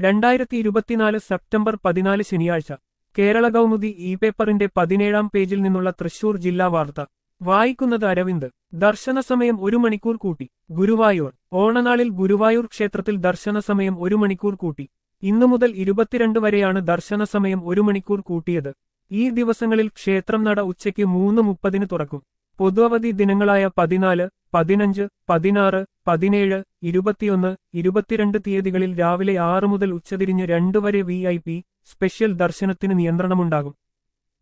രണ്ടായിരത്തി ഇരുപത്തിനാല് സെപ്റ്റംബർ പതിനാല് ശനിയാഴ്ച കേരള കൗമുദി ഇ പേപ്പറിന്റെ പതിനേഴാം പേജിൽ നിന്നുള്ള തൃശൂർ ജില്ലാ വാർത്ത വായിക്കുന്നത് അരവിന്ദ് ദർശന സമയം ഒരു മണിക്കൂർ കൂട്ടി ഗുരുവായൂർ ഓണനാളിൽ ഗുരുവായൂർ ക്ഷേത്രത്തിൽ ദർശന സമയം ഒരു മണിക്കൂർ കൂട്ടി ഇന്നു മുതൽ ഇരുപത്തിരണ്ട് വരെയാണ് ദർശന സമയം ഒരു മണിക്കൂർ കൂട്ടിയത് ഈ ദിവസങ്ങളിൽ ക്ഷേത്രം നട ഉച്ചയ്ക്ക് മൂന്ന് മുപ്പതിന് തുറക്കും പൊതു അവധി ദിനങ്ങളായ പതിനാല് പതിനഞ്ച് പതിനാറ് പതിനേഴ് ഇരുപത്തിയൊന്ന് ഇരുപത്തിരണ്ട് തീയതികളിൽ രാവിലെ ആറ് മുതൽ ഉച്ചതിരിഞ്ഞ് രണ്ട് വരെ വി ഐ പി സ്പെഷ്യൽ ദർശനത്തിന് നിയന്ത്രണമുണ്ടാകും